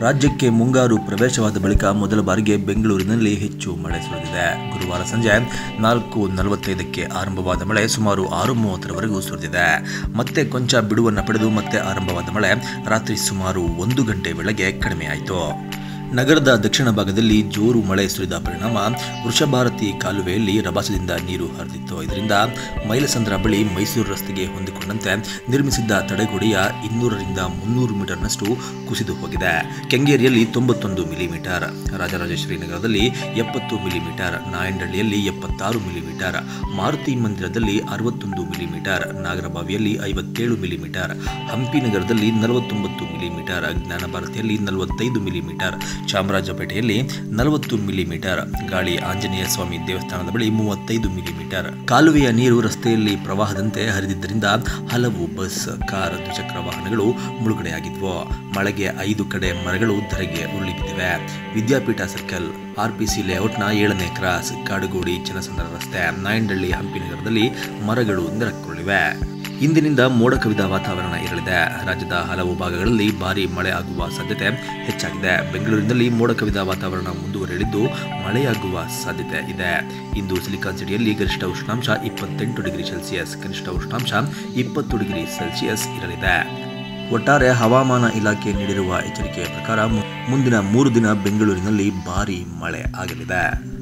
ರಾಜ್ಯಕ್ಕೆ ಮುಂಗಾರು ಪ್ರವೇಶವಾದ ಬಳಿಕ ಮೊದಲ ಬಾರಿಗೆ ಬೆಂಗಳೂರಿನಲ್ಲಿ ಹೆಚ್ಚು ಮಳೆ ಸುರಿದಿದೆ ಗುರುವಾರ ಸಂಜೆ ನಾಲ್ಕು ನಲವತ್ತೈದಕ್ಕೆ ಆರಂಭವಾದ ಮಳೆ ಸುಮಾರು ಆರು ಮೂವತ್ತರವರೆಗೂ ಸುರಿದಿದೆ ಮತ್ತೆ ಕೊಂಚ ಬಿಡುವನ್ನು ಪಡೆದು ಮತ್ತೆ ಆರಂಭವಾದ ಮಳೆ ರಾತ್ರಿ ಸುಮಾರು ಒಂದು ಗಂಟೆ ವೇಳೆಗೆ ಕಡಿಮೆಯಾಯಿತು ನಗರದ ದಕ್ಷಿಣ ಭಾಗದಲ್ಲಿ ಜೋರು ಮಳೆ ಸುರಿದ ಪರಿಣಾಮ ವೃಷಭಾರತಿ ಕಾಲುವೆಯಲ್ಲಿ ರಭಸದಿಂದ ನೀರು ಹರಿದಿತ್ತು ಇದರಿಂದ ಮೈಲಸಂದ್ರ ಬಳಿ ಮೈಸೂರು ರಸ್ತೆಗೆ ಹೊಂದಿಕೊಂಡಂತೆ ನಿರ್ಮಿಸಿದ್ದ ತಡೆಗೋಡೆಯ ಇನ್ನೂರರಿಂದ ಮುನ್ನೂರು ಮೀಟರ್ನಷ್ಟು ಕುಸಿದು ಹೋಗಿದೆ ಕೆಂಗೇರಿಯಲ್ಲಿ ತೊಂಬತ್ತೊಂದು ಮಿಲಿಮೀಟರ್ ರಾಜರಾಜೇಶ್ವರಿ ನಗರದಲ್ಲಿ ಎಪ್ಪತ್ತು ಮಿಲಿಮೀಟರ್ ನಾಯಂಡಹಳ್ಳಿಯಲ್ಲಿ ಎಪ್ಪತ್ತಾರು ಮಿಲಿಮೀಟರ್ ಮಾರುತಿ ಮಂದಿರದಲ್ಲಿ ಅರವತ್ತೊಂದು ಮಿಲಿಮೀಟರ್ ನಾಗರಬಾವಿಯಲ್ಲಿ ಐವತ್ತೇಳು ಮಿಲಿಮೀಟರ್ ಹಂಪಿ ನಗರದಲ್ಲಿ ನಲವತ್ತೊಂಬತ್ತು ಮಿಲಿಮೀಟರ್ ಜ್ಞಾನ ಭಾರತಿಯಲ್ಲಿ ನಲವತ್ತೈದು ಮಿಲಿಮೀಟರ್ ಚಾಮರಾಜಪೇಟೆಯಲ್ಲಿ ನಲವತ್ತು ಮಿಲಿಮೀಟರ್ ಗಾಳಿ ಆಂಜನೇಯ ಸ್ವಾಮಿ ದೇವಸ್ಥಾನದ ಬಳಿ ಮೂವತ್ತೈದು ಮಿಲಿಮೀಟರ್ ಕಾಲುವೆಯ ನೀರು ರಸ್ತೆಯಲ್ಲಿ ಪ್ರವಾಹದಂತೆ ಹರಿದಿದ್ದರಿಂದ ಹಲವು ಬಸ್ ಕಾರ್ ದ್ವಿಚಕ್ರ ವಾಹನಗಳು ಮುಳುಗಡೆಯಾಗಿದ್ವು ಮಳೆಗೆ ಐದು ಕಡೆ ಮರಗಳು ಧರೆಗೆ ಉರುಳಿ ಬಿದ್ದಿವೆ ವಿದ್ಯಾಪೀಠ ಸರ್ಕಲ್ ಆರ್ಪಿಸಿ ಲೇಔಟ್ನ ಏಳನೇ ಕ್ರಾಸ್ ಕಾಡುಗೋಡಿ ಚನ್ನಸಂದ್ರ ರಸ್ತೆ ನಾಯಂಡಹಳ್ಳಿ ಹಂಪಿ ನಗರದಲ್ಲಿ ಮರಗಳು ನೆರಕುರುಳಿವೆ ಇಂದಿನಿಂದ ಮೋಡ ಕವಿದ ವಾತಾವರಣ ಇರಲಿದೆ ರಾಜ್ಯದ ಹಲವು ಭಾಗಗಳಲ್ಲಿ ಭಾರೀ ಮಳೆ ಆಗುವ ಸಾಧ್ಯತೆ ಹೆಚ್ಚಾಗಿದೆ ಬೆಂಗಳೂರಿನಲ್ಲಿ ಮೋಡ ಕವಿದ ವಾತಾವರಣ ಮುಂದುವರಿಯಲಿದ್ದು ಮಳೆಯಾಗುವ ಸಾಧ್ಯತೆ ಇದೆ ಇಂದು ಸಿಲಿಕಾನ್ ಸಿಟಿಯಲ್ಲಿ ಗರಿಷ್ಠ ಉಷ್ಣಾಂಶ ಇಪ್ಪತ್ತೆಂಟು ಡಿಗ್ರಿ ಸೆಲ್ಸಿಯಸ್ ಕನಿಷ್ಠ ಉಷ್ಣಾಂಶ ಇಪ್ಪತ್ತು ಡಿಗ್ರಿ ಸೆಲ್ಸಿಯಸ್ ಇರಲಿದೆ ಒಟ್ಟಾರೆ ಹವಾಮಾನ ಇಲಾಖೆ ನೀಡಿರುವ ಎಚ್ಚರಿಕೆಯ ಪ್ರಕಾರ ಮು- ಮುಂದಿನ ಮೂರು ದಿನ ಬೆಂಗಳೂರಿನಲ್ಲಿ ಭಾರೀ ಮಳೆ ಆಗಲಿದೆ